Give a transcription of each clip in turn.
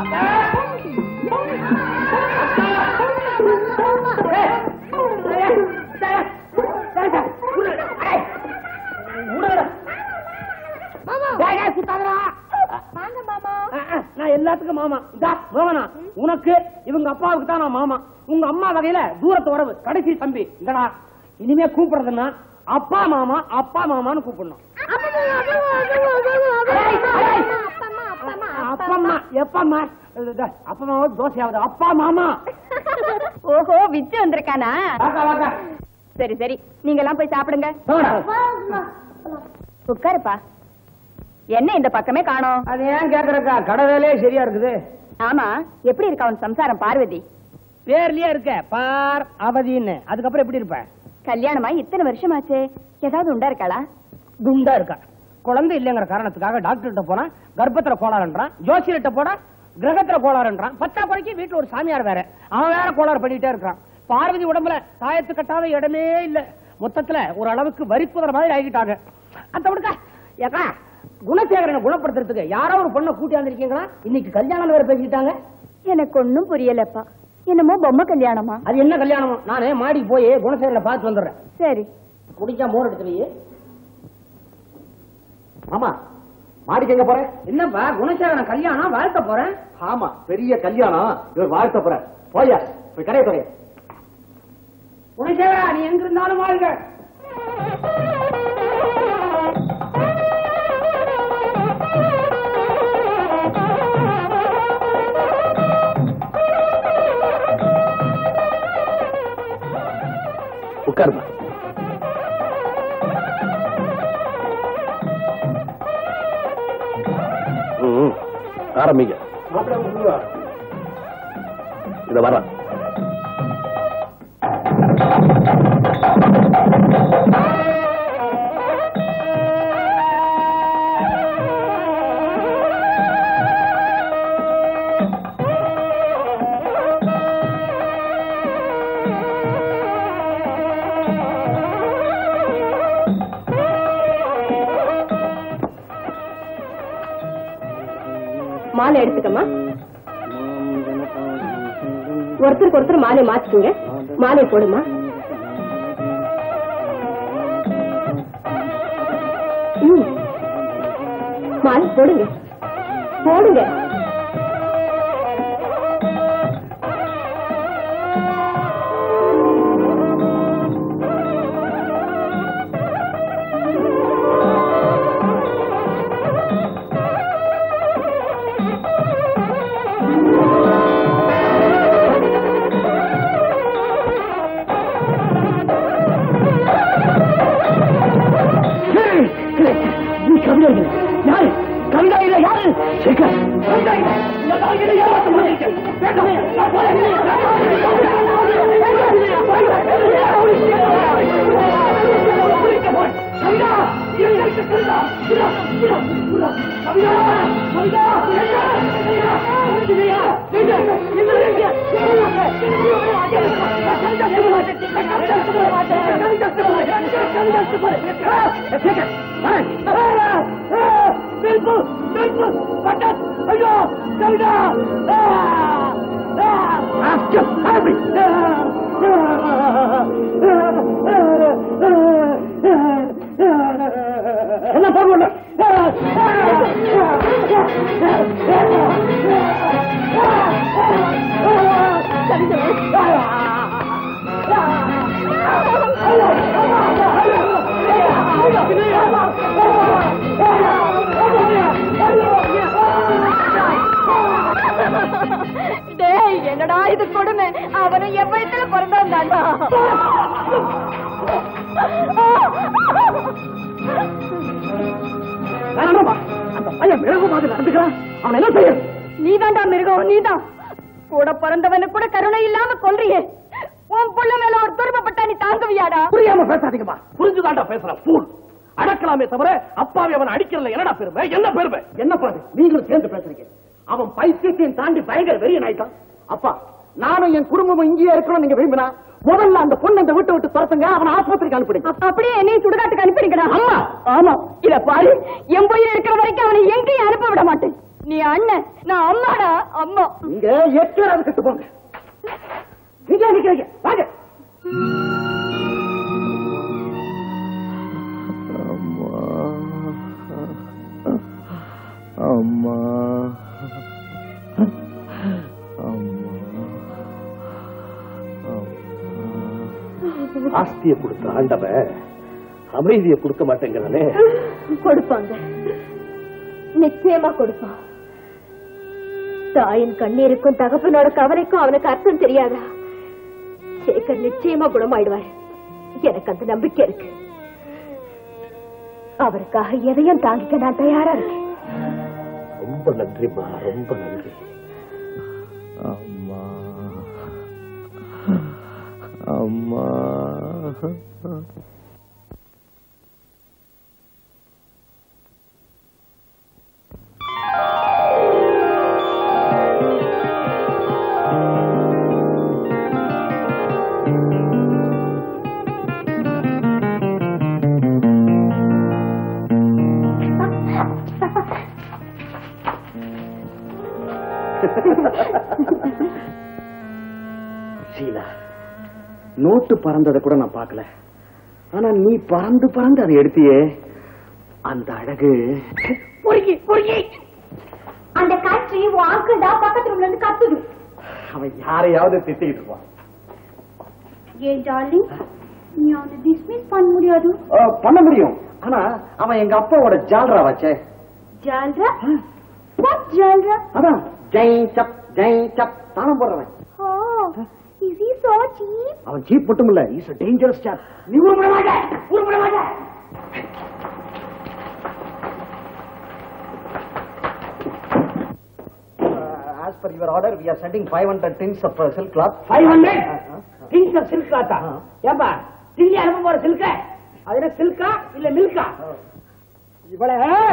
வாங்க மாமா நான் எல்லாத்துக்கும் மாமா இதா மோகனா உனக்கு இவங்க அப்பாவுக்கு தான் நான் மாமா உங்க அம்மா வகையில தூரத்து உறவு கடைசி தம்பி இந்தடா இனிமே கூப்பிடுறதுன்னா அப்பா மாமா அப்பா மாமான்னு கூப்பிடணும் அப்பம்மா எப்பம்மா இது, அப்பம்மா தோசையாவது அப்பா மாமா ஓஹோ விச்சு வந்திருக்கானா வாக்கா வாக்கா சரி சரி நீங்க எல்லாம் போய் சாப்பிடுங்க போடா. உட்காருப்பா என்ன இந்த பக்கமே காணோம் அது ஏன் கேக்குறக்கா கடை வேலையே சரியா இருக்குது ஆமா எப்படி இருக்கா உன் சம்சாரம் பார்வதி பேர்லயே இருக்க பார் அவதின்னு அதுக்கப்புறம் எப்படி இருப்ப கல்யாணமா இத்தனை வருஷமாச்சே ஏதாவது உண்டா இருக்காளா குண்டா இருக்கா குழந்தை இல்லைங்கிற காரணத்துக்காக டாக்டர்கிட்ட போனா கர்ப்பத்துல கோளாறுன்றான் ஜோசியர்கிட்ட போனா கிரகத்துல கோளாறுன்றான் பத்தா குறைக்கு வீட்டுல ஒரு சாமியார் வேற அவன் வேற கோளாறு பண்ணிட்டே இருக்கான் பார்வதி உடம்புல தாயத்து கட்டாத இடமே இல்ல மொத்தத்துல ஒரு அளவுக்கு வரிப்புதற மாதிரி ஆகிட்டாங்க அந்த விடுக்கா ஏக்கா குணசேகரனை குணப்படுத்துறதுக்கு யாரோ ஒரு பொண்ணை கூட்டி வந்திருக்கீங்களா இன்னைக்கு கல்யாணம் வேற பேசிக்கிட்டாங்க எனக்கு ஒண்ணும் புரியலப்பா என்னமோ பொம்மை கல்யாணமா அது என்ன கல்யாணம் நானே மாடிக்கு போய் குணசேகரனை பார்த்து வந்துடுறேன் சரி குடிச்சா மோர் எடுத்து வை ஆமா மாடிக்கு எங்க போறேன் என்னப்பா குணசேகரன் கல்யாணம் வாழ்த்த போறேன் ஆமா பெரிய கல்யாணம் இவர் வாழ்த்த போற போயா போய் கரையை துறைய குணசேகரா நீ எங்க இருந்தாலும் வாழ்க உட்காருமா ம், ஆரம்பிங்க இத வர மாலை எடுத்துக்கமா ஒருத்தருக்கு ஒருத்தர் மாலை மாத்திக்கோங்க மாலை போடுமா ம். மாலை போடுங்க போடுங்க நீ கவிதை இல்லை. யாரு கவிதை இல்லை யாரு சேகர் கவிதை இல்லை. இந்த தாய்களை ஏமாத்த முடியாது. வேண்டாம். நான் போறேன். கவிதா, இருங்க, கவிதா. விடா, விடா, விடா. கவிதா, கவிதா, கவிதா, கவிதா, கவிதா, கவிதா, இந்த இருங்க. கவிதா, சொல்ல மாட்டேன். கவிதா, சொல்ல மாட்டேன். கவிதா, சொல்ல மாட்டேன். கவிதா, சொல்ல மாட்டேன். ஆ, சேகர், வரேன். ஆ, ஆ, நெருப்பு, நெருப்பு, பட்டாஸ், ஐயோ, கவிதா, ஆ, ஆ, ஆ, ஆரம்பி. ஆ, என்ன போடுவோம் டேய் என்னடா இது கொடுமை அவனும் என் வயசுல பிறந்தவன் தாண்டா அந்த பையன் மிளகு மாதிரி நடந்துக்கிறான் அவன் என்ன செய்ய நீதான்டா மிருகம் நீதான் கூட பிறந்தவனு கூட கருணை இல்லாம கொல்றியே உன் புள்ள மேல ஒரு துருப்பப்பட்டா நீ தாங்குவியாடா புரியாம பேசாதீங்கம்மா புரிஞ்சுதாண்டா பேசுற ஃபூல் அடக்கலாமே தவிர அப்பாவை அவன் அடிக்கிறதுல என்னடா பெருமை என்ன பெருமை என்ன பாரு நீங்களும் சேர்ந்து பேசுறீங்க அவன் பைத்தியத்தையும் தாண்டி பயங்கர வெறியன் ஆயிட்டான் அப்பா நானும் என் குடும்பமும் இங்கேயே இருக்கணும் நீங்க விரும்பினா முதல்ல அந்த பொண்ணு இந்த வீட்டை விட்டு துரத்துங்க அவன் ஆஸ்பத்திரிக்கு அனுப்பிடுங்க அப்ப அப்படியே என்னையும் சுடுகாட்டுக்கு அனுப்பிடுங்கடா அம்மா ஆமா இத பாரு என் பையன் இருக்கிற வரைக்கும் அவனை எங்கேயும் அனுப்ப விட மாட்டேன் நீ அண்ணன் நான் அம்மாடா அம்மா நீங்க எட்டு கட்டு போங்க நீங்க நிக்கிறீங்க வாங்க அம்மா ஆஸ்தியை கொடுத்த ஆண்டவன் அமைதியை கொடுக்க மாட்டேங்கிறானே கொடுப்பாங்க நிச்சயமா கொடுப்பான் தாயின் கண்ணீருக்கும் தகப்பனோட கவலைக்கும் அவனுக்கு அர்த்தம் தெரியாதா சேகர் நிச்சயமா குணமாயிடுவார் எனக்கு அந்த நம்பிக்கை இருக்கு அவருக்காக எதையும் தாங்கிக்க நான் தயாரா இருக்கேன் ரொம்ப நன்றிம்மா ரொம்ப நன்றி அம்மா அம்மா ஷீலா நோட்டு பறந்ததை கூட நான் பார்க்கல ஆனா நீ பறந்து பறந்து அதை எடுத்தியே அந்த அழகு அந்த காட்சி உன் ஆங்கிள் தான் பக்கத்து ரூம்ல இருந்து கத்துது அவன் யாரையாவது திட்டிட்டு இருப்பான் ஏன் டார்லிங் நீ அவனை டிஸ்மிஸ் பண்ண முடியாது ஆ, பண்ண முடியும் ஆனா அவன் எங்க அப்பாவோட ஜால்ரா வச்சே ஜால்ரா வாட் ஜால்ரா அதான் ஜெய் சப் ஜெய் சப் தானம் போடுறவன் oh is he so cheap அவன் சீப் மட்டும் இல்ல இஸ் a dangerous chap நீ உருப்பட மாட்ட உருப்பட மாட்ட as per your order we are sending 500 tins of uh, silk cloth five hundred things of silk காத்தா ஏப்பா தில்லி அனுப்ப போற சில்க அது என்ன சில்கா இல்ல மில்கா இவள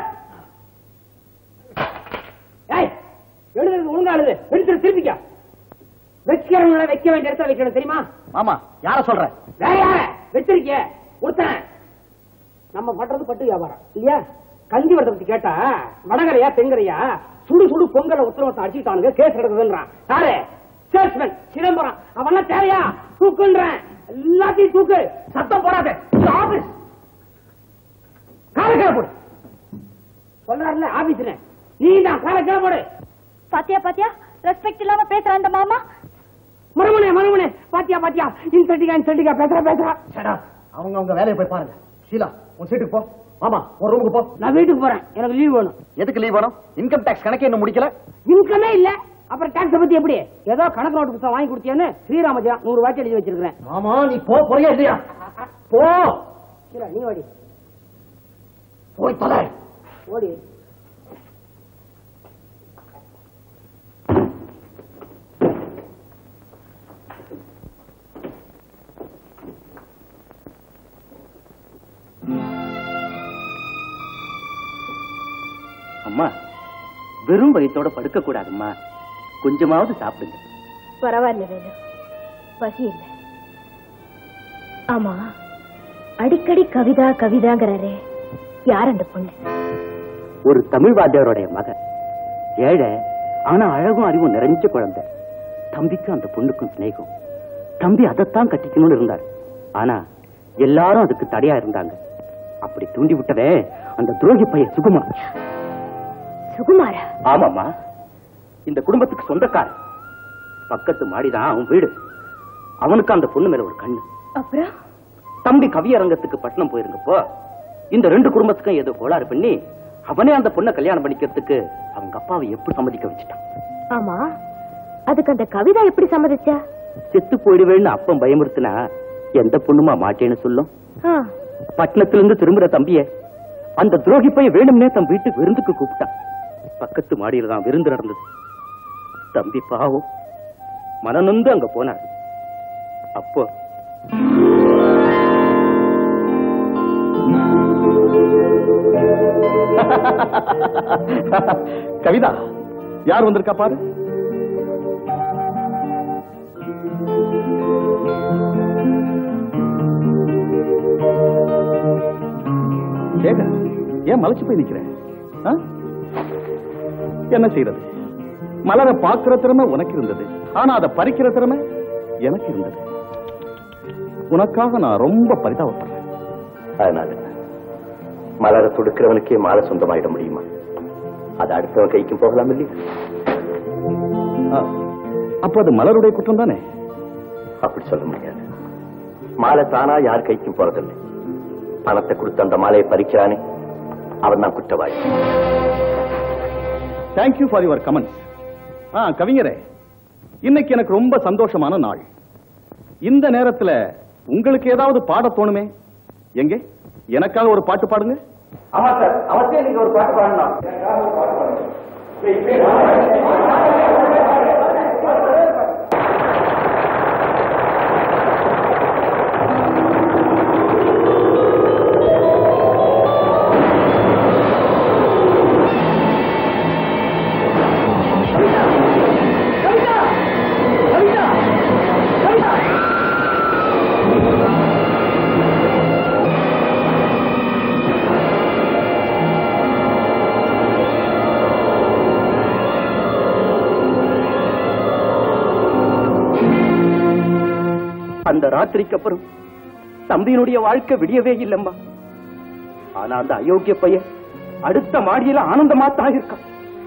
ஏய் எழுதுறது ஒழுங்கா எழுது பென்சில் திருப்பிக்க வைக்கிறவங்கள வைக்க வேண்டிய இடத்துல வைக்கணும் தெரியுமா ஆமா யார சொல்ற வேற யார வச்சிருக்கிய ஒருத்தன் நம்ம பண்றது பட்டு வியாபாரம் இல்லையா கஞ்சி வரத்தை பத்தி கேட்டா வடகரையா தெங்கரையா சுடு சுடு பொங்கல உத்தரவத்தை அடிச்சுட்டானுங்க கேஸ் எடுக்குதுன்றான் யாரு சேல்ஸ்மேன் சிதம்பரம் அவன்லாம் தேவையா தூக்குன்றேன் எல்லாத்தையும் தூக்கு சத்தம் போடாத இது ஆபீஸ் காலக்கேல போடு சொல்றாருல ஆபீஸ்ல நீ தான் காலக்கேல போடு பாத்தியா பாத்தியா ரெஸ்பெக்ட் இல்லாம பேசுற அந்த மாமா மறுமனே மறுமனே பாத்தியா பாத்தியா இன்சல்டிகா இன்சல்டிகா பேசுற பேசுறா சடா அவங்க அவங்க வேலையை போய் பாருங்க ஷீலா உன் சீட்டுக்கு போ ஆமா ஒரு ரூமுக்கு போ நான் வீட்டுக்கு போறேன் எனக்கு லீவ் வேணும் எதுக்கு லீவ் வேணும் இன்கம் டாக்ஸ் கணக்கே இன்னும் முடிக்கல இன்கமே இல்ல அப்புறம் டாக்ஸ் பத்தி எப்படி ஏதோ கணக்கு நோட்டு புத்தகம் வாங்கி கொடுத்தியான்னு ஸ்ரீராமஜா நூறு வாட்டி எழுதி வச்சிருக்கிறேன் ஆமா நீ போ போறியா இல்லையா போ சரி, நீ ஓடி போய் தொலை ஓடி அம்மா வெறும் வயித்தோட படுக்க கூடாதும்மா கொஞ்சமாவது சாப்பிடுங்க பரவாயில்ல வேலு பசி இல்ல ஆமா அடிக்கடி கவிதா கவிதாங்கிறாரே யார் அந்த பொண்ணு ஒரு தமிழ் வாத்தியாருடைய மகன் ஏழை ஆனா அழகும் அறிவும் நிறைஞ்ச குழந்தை தம்பிக்கும் அந்த பொண்ணுக்கும் சிநேகம் தம்பி அதைத்தான் கட்டிக்கணும்னு இருந்தார் ஆனா எல்லாரும் அதுக்கு தடையா இருந்தாங்க அப்படி தூண்டி விட்டதே அந்த துரோகி பையன் சுகுமார் சுகுமாரா ஆமாம்மா இந்த குடும்பத்துக்கு சொந்தக்காரன் பக்கத்து மாடிதான் அவன் வீடு அவனுக்கு அந்த பொண்ணு மேல ஒரு கண்ணு அப்புறம் தம்பி கவியரங்கத்துக்கு பட்டணம் போயிருங்கப்போ இந்த ரெண்டு குடும்பத்துக்கும் ஏதோ கோளாறு பண்ணி அவனே அந்த பொண்ணை கல்யாணம் பண்ணிக்கிறதுக்கு அவங்க அப்பாவை எப்படி சம்மதிக்க வச்சுட்டான் ஆமா அதுக்கு அந்த கவிதா எப்படி சம்மதிச்சா செத்து போயிடுவேன்னு அப்பன் பயமுறுத்தினா எந்த பொண்ணுமா மாட்டேன்னு சொல்லும் ஆ, பட்டணத்துல இருந்து திரும்புற தம்பிய அந்த துரோகி போய் வேணும்னே தம் வீட்டுக்கு விருந்துக்கு கூப்பிட்டான் பக்கத்து மாடியில தான் விருந்து நடந்தது தம்பி பாவம் மனநொந்து அங்க போனார் அப்போ கவிதா யார் வந்திருக்கா பாரு சேகர் ஏன் மலைச்சு போய் நிக்கிற ஆ? என்ன செய்யறது மலரை பார்க்கிற திறமை உனக்கு இருந்தது ஆனா அதை பறிக்கிற திறமை எனக்கு இருந்தது உனக்காக நான் ரொம்ப பரிதாபப்படுறேன் அதனால மலரை தொடுக்கிறவனுக்கே மாலை சொந்தமாயிட முடியுமா அது அடுத்தவன் கைக்கும் போகலாம் இல்லையா ஆ, அப்ப அது மலருடைய குற்றம் தானே அப்படி சொல்ல முடியாது மாலை தானா யார் கைக்கும் போறதில்லை பணத்தை கொடுத்து அந்த மாலையை பறிக்கிறானே அவன் தான் குற்றவாளி தேங்க்யூ ஃபார் யுவர் கமெண்ட் ஆ கவிஞரே இன்னைக்கு எனக்கு ரொம்ப சந்தோஷமான நாள் இந்த நேரத்துல உங்களுக்கு ஏதாவது பாட தோணுமே எங்கே எனக்காக ஒரு பாட்டு பாடுங்க ஆமா சார் அவசியம் நீங்க ஒரு பாட்டு பாடலாம் அந்த ராத்திரிக்கு அப்புறம் தம்பியினுடைய வாழ்க்கை விடியவே இல்லம்மா ஆனா அந்த அயோக்கிய பையன் அடுத்த மாடியில ஆனந்தமா தான் இருக்கான்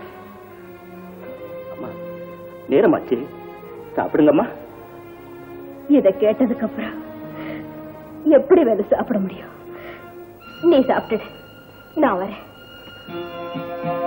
அம்மா நேரமாச்சு சாப்பிடுங்கம்மா இத கேட்டதுக்கு அப்புறம் எப்படி வேலை சாப்பிட முடியும் நீ சாப்பிட்டுடு நான் வரேன்